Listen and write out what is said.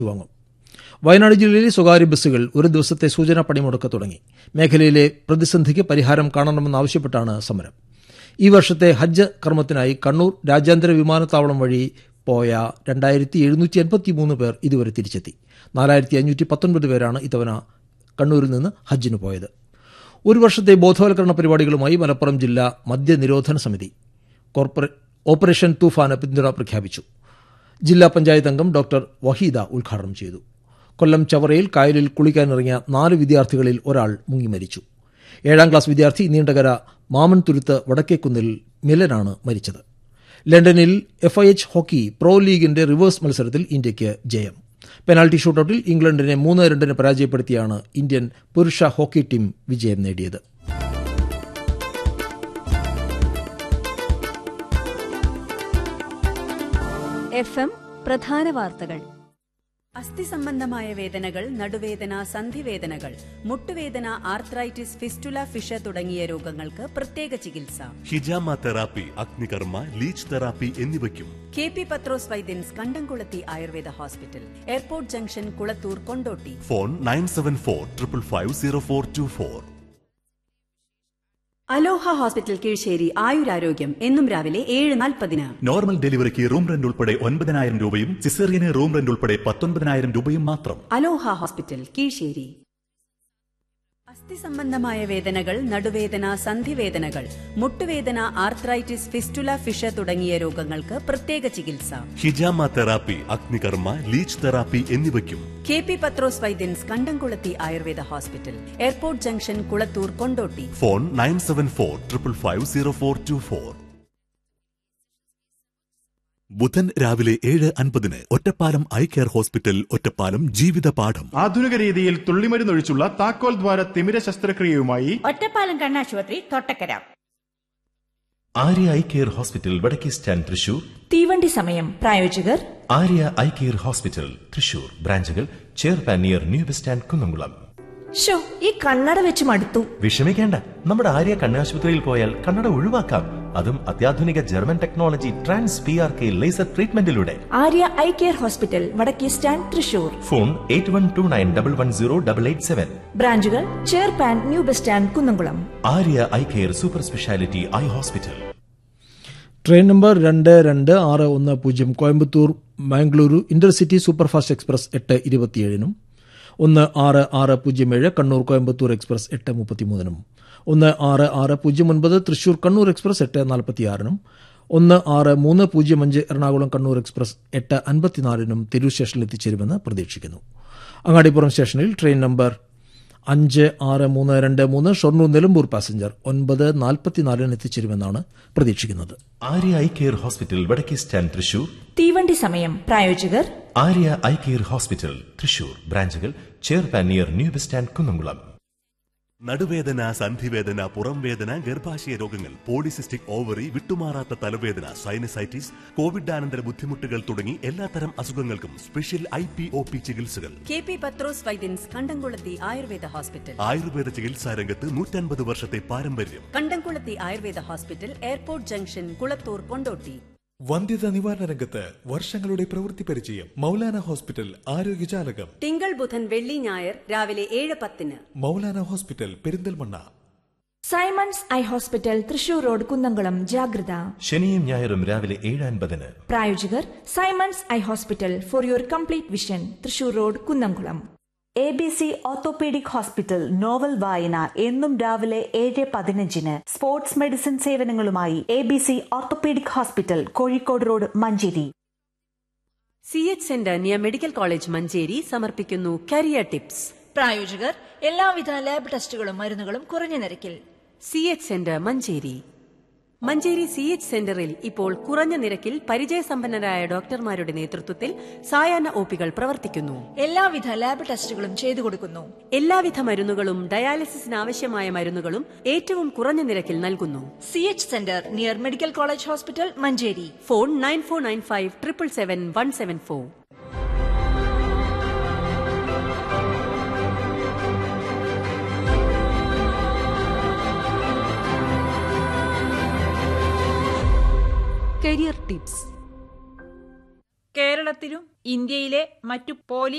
വാങ്ങും വയനാട് ജില്ലയിലെ സ്വകാര്യ ബസ്സുകൾ ഒരു ദിവസത്തെ സൂചനാ പണിമുടക്ക് തുടങ്ങി മേഖലയിലെ പ്രതിസന്ധിക്ക് പരിഹാരം കാണണമെന്നാവശ്യപ്പെട്ടാണ് സമരം ഈ വർഷത്തെ ഹജ്ജ് കർമ്മത്തിനായി കണ്ണൂർ രാജ്യാന്തര വിമാനത്താവളം വഴി പോയ രണ്ടായിരത്തി എഴുന്നൂറ്റി എൺപത്തിമൂന്ന് പേർ ഇതുവരെ തിരിച്ചെത്തി നാലായിരത്തി അഞ്ഞൂറ്റി പത്തൊൻപത് പേരാണ് ഇത്തവണ കണ്ണൂരിൽ നിന്ന് ഹജ്ജിന് പോയത് ഒരു വർഷത്തെ ബോധവൽക്കരണ പരിപാടികളുമായി മലപ്പുറം ജില്ലാ മദ്യനിരോധന സമിതി കോർപ്പറേ- ഓപ്പറേഷൻ തൂഫാന് പിന്തുണ പ്രഖ്യാപിച്ചു ജില്ലാ പഞ്ചായത്ത് അംഗം ഡോക്ടർ വഹീദ ഉദ്ഘാടനം ചെയ്തു കൊല്ലം ചവറയിൽ കായലിൽ കുളിക്കാനിറങ്ങിയ നാല് വിദ്യാർത്ഥികളിൽ ഒരാൾ മുങ്ങി മരിച്ചു ഏഴാം ക്ലാസ് വിദ്യാർത്ഥി നീണ്ടകര മാമൻതുരുത്ത് വടക്കേക്കുന്നിൽ മിലനാണ് മരിച്ചത് ലണ്ടനിൽ എഫ്ഐഎച്ച് ഹോക്കി പ്രോ ലീഗിന്റെ റിവേഴ്സ് മത്സരത്തിൽ ഇന്ത്യയ്ക്ക് ജയം പെനാൽറ്റി ഷൂട്ടൌട്ടിൽ ഇംഗ്ലണ്ടിനെ മൂന്ന് രണ്ടിന് പരാജയപ്പെടുത്തിയാണ് ഇന്ത്യൻ പുരുഷ ഹോക്കി ടീം വിജയം നേടിയത് എഫ് എം പ്രധാന വാർത്തകൾ അസ്ഥി സംബന്ധമായ വേദനകൾ നടുവേദന സന്ധിവേദനകൾ മുട്ടുവേദന ആർത്രൈറ്റിസ് ഫിസ്റ്റുല ഫിഷ തുടങ്ങിയ രോഗങ്ങൾക്ക് പ്രത്യേക ചികിത്സ ഹിജാമ തെറാപ്പി അഗ്നികർമ്മ ലീച്ച് തെറാപ്പി എന്നിവയ്ക്കും കെ പി പത്രോസ് വൈദ്യൻസ് Kandamkulathi Ayurveda hospital airport junction Kulathur Kondotty phone nine seven four triple five zero four two four അലോഹ ഹോസ്പിറ്റൽ കീഴ്ശ്ശേരി ആയുരാരോഗ്യം എന്നും രാവിലെ ഏഴ് നാൽപ്പതിന് നോർമൽ ഡെലിവറിക്ക് റൂം റെന്റ് ഉൾപ്പെടെ ഒൻപതിനായിരം രൂപയും സിസേറിയന് റൂം റെന്റ് ഉൾപ്പെടെ പത്തൊൻപതിനായിരം രൂപയും മാത്രം അലോഹ ഹോസ്പിറ്റൽ കീഴ്ശ്ശേരി അസ്ഥി സംബന്ധമായ വേദനകൾ നടുവേദന സന്ധിവേദനകൾ മുട്ടുവേദന ആർത്രൈറ്റിസ് ഫിസ്റ്റുല ഫിഷ തുടങ്ങിയ രോഗങ്ങൾക്ക് പ്രത്യേക ചികിത്സ ഹിജാമ തെറാപ്പി അഗ്നികർമ്മ ലീച്ച് തെറാപ്പി എന്നിവയ്ക്കും കെ പി പത്രോസ് വൈദ്യൻസ് Kandamkulathi Ayurveda hospital airport junction Kulathur Kondotty phone nine seven four triple five zero four two four ബുധൻ രാവിലെ ഏഴ് അൻപതിന് Ottapalam eye care hospital Ottapalam ജീവിത പാഠം ആധുനിക രീതിയിൽ തുള്ളിമരുന്നൊഴിച്ചുള്ള താക്കോൽ ദ്വാര തിമിര ശസ്ത്രക്രിയയുമായി ഒറ്റപ്പാലം കണ്ണാശുപത്രി തൊട്ടക്കര ആര്യ ഐ കെയർ ഹോസ്പിറ്റൽ വടക്കേ സ്റ്റാൻഡ് തൃശൂർ തീവണ്ടി സമയം പ്രായോജകർ Arya eye care hospital Thrissur ബ്രാഞ്ചുകൾ ചെയർപാൻ near new bus stand Kunnamkulam ഷോ ഈ കണ്ണട വെച്ച് മടുത്തു വിഷമിക്കേണ്ട നമ്മുടെ ആര്യ കണ്ണാശുപത്രിയിൽ പോയാൽ കണ്ണട ഒഴിവാക്കാം അതും അത്യാധുനിക German technology trans P R K laser ട്രീറ്റ്മെന്റിലൂടെ ആര്യ ഐ കെയർ ഹോസ്പിറ്റൽ വടക്കേ stand Thrissur phone eight one two nine double one zero double eight seven ബ്രാഞ്ചുകൾ ചെയർപാൻ new bus stand Kunnamkulam Arya eye care super speciality eye hospital train number രണ്ട് രണ്ട് ആറ് ഒന്ന് പൂജ്യം Coimbatore Mangaluru intercity superfast express എട്ട് ഇരുപത്തിയേഴിനും ഒന്ന് ആറ് ആറ് പൂജ്യം ഏഴ് കണ്ണൂർ കോയമ്പത്തൂർ എക്സ്പ്രസ് എട്ട് മുപ്പത്തിമൂന്നിനും ഒന്ന് ആറ് ആറ് പൂജ്യം ഒൻപത് തൃശൂർ കണ്ണൂർ എക്സ്പ്രസ് എട്ട് നാൽപ്പത്തിയാറിനും ഒന്ന് ആറ് മൂന്ന് പൂജ്യം അഞ്ച് എറണാകുളം കണ്ണൂർ എക്സ്പ്രസ് എട്ട് അൻപത്തിനാലിനും തിരൂർ സ്റ്റേഷനിൽ എത്തിച്ചേരുമെന്ന് പ്രതീക്ഷിക്കുന്നു അങ്ങാടിപ്പുറം സ്റ്റേഷനിൽ ട്രെയിൻ നമ്പർ അഞ്ച് ആറ് മൂന്ന് രണ്ട് മൂന്ന് ഷൊർണൂർ നിലമ്പൂർ പാസഞ്ചർ ഒൻപത് നാൽപ്പത്തിനാലിന് എത്തിച്ചേരുമെന്നാണ് പ്രതീക്ഷിക്കുന്നത് ആര്യ ഐ കെയർ ഹോസ്പിറ്റൽ വടക്കേ സ്റ്റാൻഡ് തൃശൂർ തീവണ്ടി സമയം പ്രായോജകർ Arya eye care hospital Thrissur ബ്രാഞ്ചുകൾ ചെയർപാൻ near new bus stand Kunnamkulam നടുവേദന സന്ധിവേദന പുറംവേദന ഗർഭാശയ രോഗങ്ങൾ പോളിസിസ്റ്റിക് ഓവറി വിട്ടുമാറാത്ത തലവേദന സൈനസൈറ്റിസ് കോവിഡാനന്തര ബുദ്ധിമുട്ടുകൾ തുടങ്ങി എല്ലാത്തരം അസുഖങ്ങൾക്കും special I P O P ചികിത്സകൾ കെ പി പത്രോസ് വൈദ്യൻസ് കണ്ടംകുളത്തി ആയുർവേദ ഹോസ്പിറ്റൽ ആയുർവേദ ചികിത്സാ രംഗത്ത് നൂറ്റൻപത് വർഷത്തെ പാരമ്പര്യം Kandamkulathi Ayurveda hospital airport junction Kulathur Kondotty വന്ധ്യത നിവാരണ രംഗത്ത് വർഷങ്ങളുടെ പ്രവൃത്തി പരിചയം മൗലാന ഹോസ്പിറ്റൽ ആരോഗ്യജാലകം തിങ്കൾ ബുധൻ വെള്ളി ഞായർ രാവിലെ ഏഴ് പത്തിന് Maulana hospital Perinthalmanna Simons eye hospital Thrissur road Kunnamkulam ജാഗ്രത ശനിയും ഞായറും രാവിലെ ഏഴ് അൻപതിന് പ്രായോജകർ Simons eye hospital for your complete vision Thrissur road Kunnamkulam A B C orthopaedic hospital novel വായന എന്നും രാവിലെ ഏഴ് പതിനഞ്ചിന് സ്പോർട്സ് മെഡിസിൻ സേവനങ്ങളുമായി A B C orthopaedic hospital Kozhikode road Manjeri C H centre near medical college Manjeri സമർപ്പിക്കുന്നു കരിയർ ടിപ്സ് പ്രായോജകർ എല്ലാവിധ ലാബ് ടെസ്റ്റുകളും മരുന്നുകളും കുറഞ്ഞ നിരക്കിൽ C H centre Manjeri Manjeri C H സെന്ററിൽ ഇപ്പോൾ കുറഞ്ഞ നിരക്കിൽ പരിചയസമ്പന്നരായ ഡോക്ടർമാരുടെ നേതൃത്വത്തിൽ സായാഹ്ന ഒപികൾ പ്രവർത്തിക്കുന്നു എല്ലാവിധ ലാബ് ടെസ്റ്റുകളും ചെയ്തു കൊടുക്കുന്നു എല്ലാവിധ മരുന്നുകളും ഡയാലിസിസിന് ആവശ്യമായ മരുന്നുകളും ഏറ്റവും കുറഞ്ഞ നിരക്കിൽ നൽകുന്നു C H centre near medical college hospital Manjeri phone nine four nine five triple seven one seven four career tips കേരളത്തിലും ഇന്ത്യയിലെ മറ്റു പോലീസ്